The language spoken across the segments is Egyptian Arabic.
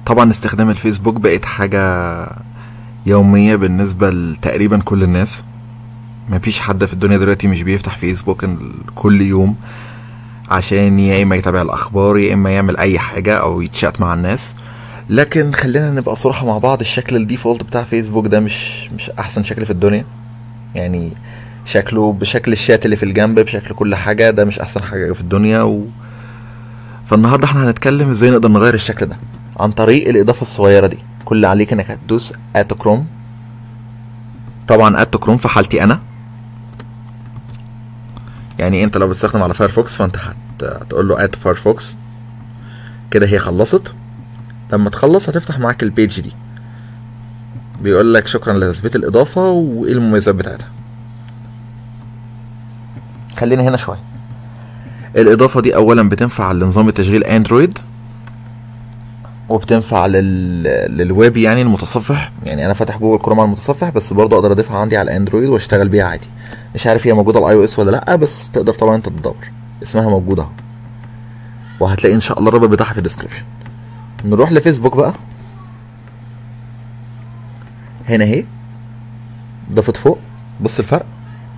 طبعا استخدام الفيسبوك بقت حاجة يومية بالنسبة لتقريبا كل الناس مفيش حد في الدنيا دلوقتي مش بيفتح فيسبوك ال- كل يوم عشان يا اما يتابع الاخبار يا اما يعمل اي حاجة او يتشات مع الناس لكن خلينا نبقى صراحة مع بعض الشكل الديفولت بتاع فيسبوك ده مش مش احسن شكل في الدنيا يعني شكله بشكل الشات اللي في الجنب بشكل كل حاجة ده مش احسن حاجة في الدنيا و... فالنهاردة احنا هنتكلم ازاي نقدر نغير الشكل ده عن طريق الاضافة الصغيرة دي كل اللي عليك انك هتدوس ات كروم طبعا ات كروم في حالتي انا يعني انت لو بتستخدم على فايرفوكس فانت هت... هتقول له ات فايرفوكس كده هي خلصت لما تخلص هتفتح معاك البيج دي بيقول لك شكرا لتثبيت الاضافه وايه المميزات بتاعتها خلينا هنا شويه الاضافه دي اولا بتنفع لنظام التشغيل اندرويد وبتنفع لل... للويب يعني المتصفح يعني انا فاتح جوجل كروم على المتصفح بس برضه اقدر اضيفها عندي على الاندرويد واشتغل بيها عادي مش عارف هي موجوده على الاي او اس ولا لا بس تقدر طبعا انت تدور اسمها موجوده اهو وهتلاقي ان شاء الله الرابط بتاعها في الديسكربشن نروح لفيسبوك بقى هنا اهي ضفت فوق بص الفرق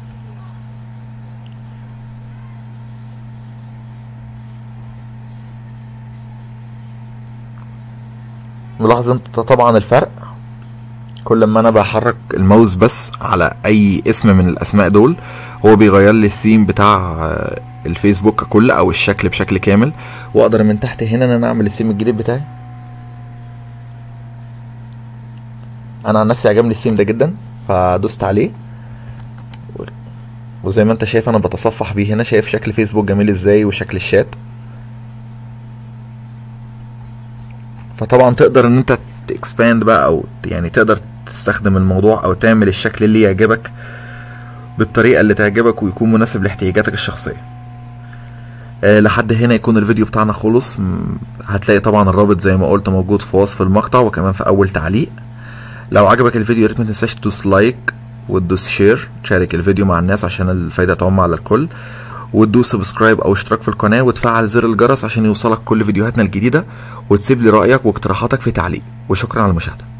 ملاحظ انت طبعا الفرق كل ما انا بحرك الماوس بس على اي اسم من الاسماء دول هو بيغير لي الثيم بتاع آه، الفيسبوك ككل او الشكل بشكل كامل واقدر من تحت هنا ان انا اعمل الثيم الجديد بتاعي انا عن نفسي عجبني الثيم ده جدا فدوست عليه و- وزي ما انت شايف انا بتصفح بيه هنا شايف شكل فيسبوك جميل ازاي وشكل الشات فطبعا تقدر ان انت تكسباند بقى او يعني تقدر تستخدم الموضوع او تعمل الشكل اللي يعجبك بالطريقه اللي تعجبك ويكون مناسب لاحتياجاتك الشخصيه آه، لحد هنا يكون الفيديو بتاعنا خلص م، هتلاقي طبعا الرابط زي ما قلت موجود في وصف المقطع وكمان في اول تعليق لو عجبك الفيديو يا ريت ما تنساش تدوس لايك وتدوس شير تشارك الفيديو مع الناس عشان الفايده تعم على الكل وتدوس سبسكرايب او اشتراك في القناه وتفعل زر الجرس عشان يوصلك كل فيديوهاتنا الجديده وتسيب لي رايك واقتراحاتك في تعليق وشكرا على المشاهده